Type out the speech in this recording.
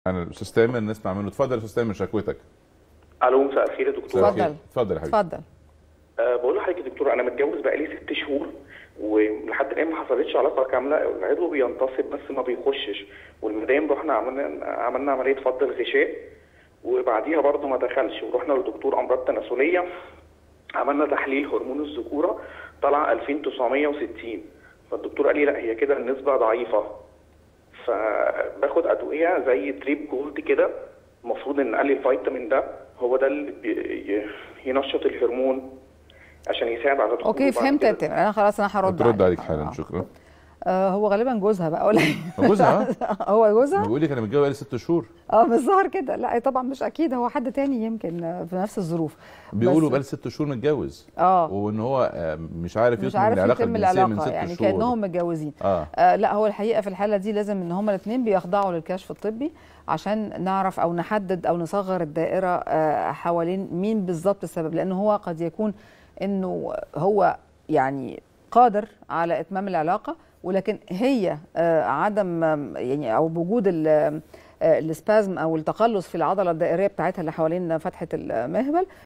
انا الاستاذ تامر نسمع منه اتفضل يا استاذ تامر شكوتك الو مساء الخير يا دكتور مساء الخير. اتفضل. اتفضل يا حبيبي اتفضل أه بقول لحضرتك يا دكتور انا متجوز بقالي ست شهور ولحد الان ما حصلتش علاقه كامله العضو بينتصب بس ما بيخشش والمدام رحنا عملنا عملنا عمليه فض الغشاء وبعديها برضه ما دخلش ورحنا لدكتور امراض تناسليه عملنا تحليل هرمون الذكوره طلع 2960 فالدكتور قال لي لا هي كده النسبه ضعيفه فباخد ادويه زي تريب جولد كده المفروض ان قال لي الفيتامين ده هو ده اللي بي- ينشط الهرمون عشان يساعد على دخول اوكي بعد فهمت كده. يا تامر انا خلاص انا هرد هترد عليك آه. حالا شكرا آه هو غالبا جوزها بقى ولا إيه؟ جوزها هو جوزها بيقول لك انا متجوز بقالي ست شهور اه بالظهر كده لا طبعا مش اكيد هو حد تاني يمكن آه، في نفس الظروف بيقولوا بس- بقالي ست شهور متجوز اه وان هو آه، مش عارف مش يكمل عارف العلاقه يتم الجنسيه من العلاقه ست يعني شهور كانهم متجوزين اه آه لا هو الحقيقه في الحاله دي لازم ان هما الاثنين بيخضعوا للكشف الطبي عشان نعرف او نحدد او نصغر الدائره آه حوالين مين بالظبط السبب لان هو قد يكون انه هو يعني قادر على اتمام العلاقه ولكن هي آه عدم آم، يعني او بوجود ال- آه، السبازم او التقلص في العضله الدائريه بتاعتها اللي حوالين فتحه المهبل